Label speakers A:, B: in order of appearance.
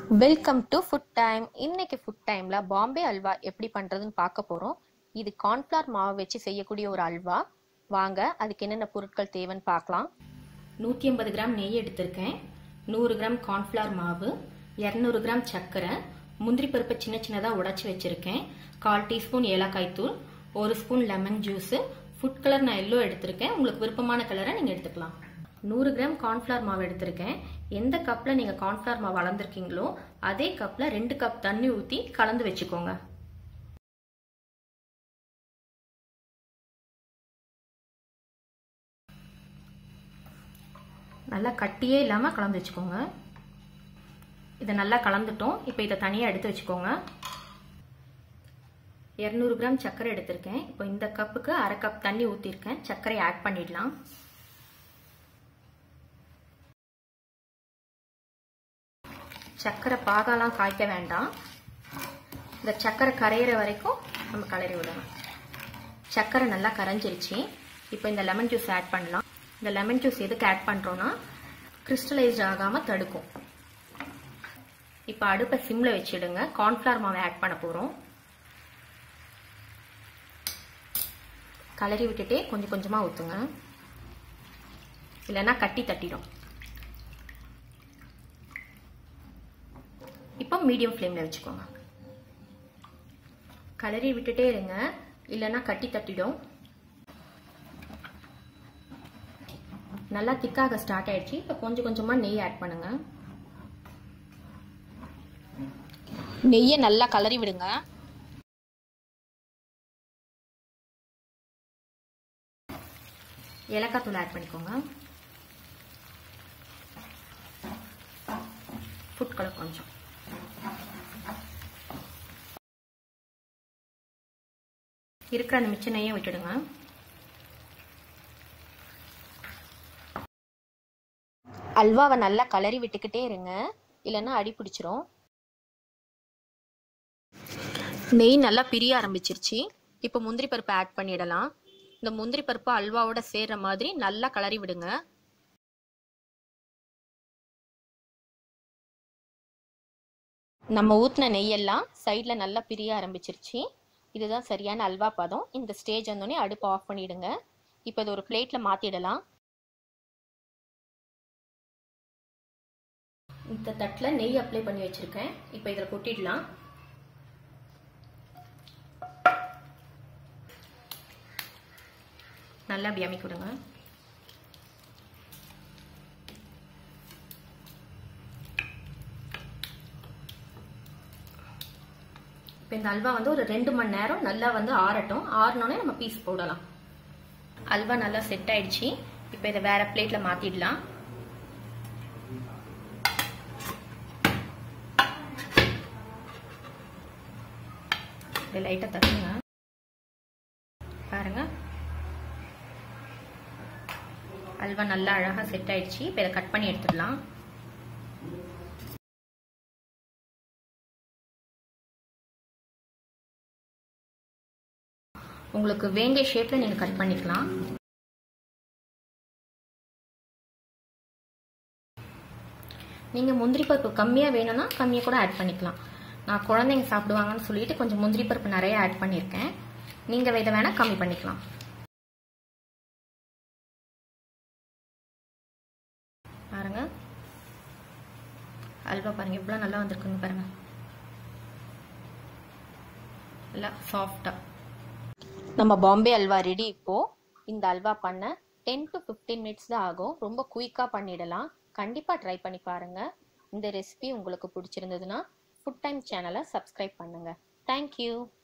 A: welcome to food time இன்னைக்கு food டைம்ல பாம்பே அல்வா எப்படி பண்றதுன்னு பார்க்க போறோம் இது கார்ன்ஃப்ளவர் மாவு வச்சு செய்யக்கூடிய ஒரு அல்வா வாங்க அதுக்கு என்னென்ன பொருட்கள் தேவைன்னு பார்க்கலாம் நூற்றி ஐம்பது கிராம் நெய் எடுத்திருக்கேன் நூறு கிராம் கார்ன்ஃப்ளவர் மாவு இரநூறு கிராம் சர்க்கரை முந்திரி பருப்பை சின்ன சின்னதாக உடைச்சி வச்சிருக்கேன் கால் டீஸ்பூன் ஏலக்காய் தூள் ஒரு spoon lemon juice food colour நான் எல்லோ எடுத்திருக்கேன் உங்களுக்கு விருப்பமான கலரை நீங்கள் எடுத்துக்கலாம் நூறு கிராம் கார்ன்ஃப்ளவர் மாவு எடுத்திருக்கேன் எந்த கப்பில் நீங்கள் கார்ன்ஃப்ளவர் மாவு அளந்திருக்கீங்களோ அதே கப்பில் ரெண்டு கப் தண்ணி ஊற்றி கலந்து வச்சுக்கோங்க நல்லா கட்டியே இல்லாமல் கலந்து வச்சுக்கோங்க இதை நல்லா கலந்துட்டோம் இப்போ இதை தனியாக எடுத்து வச்சுக்கோங்க இரநூறு கிராம் சர்க்கரை எடுத்திருக்கேன் இப்போ இந்த கப்புக்கு அரை கப் தண்ணி ஊற்றிருக்கேன் சர்க்கரை ஆட் பண்ணிடலாம் சர்க்கரை பாகாலாம் காய்க்க வேண்டாம் இந்த சர்க்கரை கரையிற வரைக்கும் நம்ம கலரி விடணும் சர்க்கரை நல்லா கரைஞ்சிருச்சு இப்போ இந்த லெமன் ஜூஸ் ஆட் பண்ணலாம் இந்த லெமன் ஜூஸ் எதுக்கு ஆட் பண்ணுறோன்னா கிறிஸ்டலைஸ்ட் ஆகாமல் தடுக்கும் இப்போ அடுப்பை சிம்மில் வச்சிடுங்க கார்ன்ஃப்ளவர் மாவை ஆட் பண்ண போகிறோம் கலரி விட்டுட்டே கொஞ்சம் கொஞ்சமாக ஊற்றுங்க இல்லைன்னா கட்டி தட்டிடும் இப்போ மீடியம் ஃப்ளேமில் வச்சுக்கோங்க கலரி விட்டுட்டே இருங்க இல்லைன்னா கட்டி தட்டிடும் நல்லா திக்காக ஸ்டார்ட் ஆயிடுச்சு இப்போ கொஞ்சம் கொஞ்சமாக நெய் ஆட் பண்ணுங்க நெய்யை நல்லா கலரி விடுங்க ஏலக்காய் தூள் ஆட் பண்ணிக்கோங்க ஃபுட் கலர் கொஞ்சம் இருக்கிற அந்த மிச்ச நெய்யை விட்டுடுங்க அல்வாவை நல்லா கலரி விட்டுக்கிட்டே இருங்க இல்லைன்னா அடி பிடிச்சிரும் நெய் நல்லா பிரிய ஆரம்பிச்சிருச்சு இப்போ முந்திரி பருப்பு ஆட் பண்ணிடலாம் இந்த முந்திரி பருப்பு அல்வாவோட சேர்ற மாதிரி நல்லா கலரி விடுங்க நம்ம ஊற்றின நெய்யெல்லாம் சைடில் நல்லா பிரிய ஆரம்பிச்சிருச்சு இதுதான் சரியான அல்வா பதம் இந்த ஸ்டேஜ் வந்தோடனே அடுப்பு ஆஃப் பண்ணிடுங்க இப்போ இது ஒரு பிளேட்டில் மாற்றிடலாம் இந்த தட்டில் நெய் அப்ளை பண்ணி வச்சுருக்கேன் இப்போ இதில் கொட்டிடலாம் நல்லா அப்படி அமைக்கி விடுங்க இப்போ இந்த அல்வா வந்து ஒரு ரெண்டு மணி நேரம் நல்லா வந்து ஆறட்டும் ஆறினோடனே நம்ம பீஸ் போடலாம் அல்வா நல்லா செட் ஆயிடுச்சு இப்போ இதை வேற பிளேட்ல மாத்திடலாம் இதை லைட்டாக தட்டுங்க பாருங்க அல்வா நல்லா அழகாக செட் ஆயிடுச்சு இப்போ இதை கட் பண்ணி எடுத்துடலாம் உங்களுக்கு வேண்டிய ஷேப்பில் நீங்கள் கட் பண்ணிக்கலாம் நீங்கள் முந்திரி பருப்பு கம்மியாக வேணும்னா கம்மியாக கூட ஆட் பண்ணிக்கலாம் நான் குழந்தைங்க சாப்பிடுவாங்கன்னு சொல்லிட்டு கொஞ்சம் முந்திரி பருப்பு நிறைய ஆட் பண்ணியிருக்கேன் நீங்கள் இதை வேணால் கம்மி பண்ணிக்கலாம் பாருங்க அல்வா பாருங்க இவ்வளோ நல்லா வந்திருக்குங்க பாருங்க நல்லா சாஃப்டாக நம்ம பாம்பே அல்வா ரெடி இப்போ இந்த அல்வா பண்ண டென் டு ஃபிஃப்டீன் மினிட்ஸ் தான் ஆகும் ரொம்ப குயிக்காக பண்ணிடலாம் கண்டிப்பாக ட்ரை பண்ணி பாருங்க இந்த ரெசிபி உங்களுக்கு பிடிச்சிருந்ததுன்னா ஃபுட் டைம் சேனலை சப்ஸ்கிரைப் பண்ணுங்க தேங்க்யூ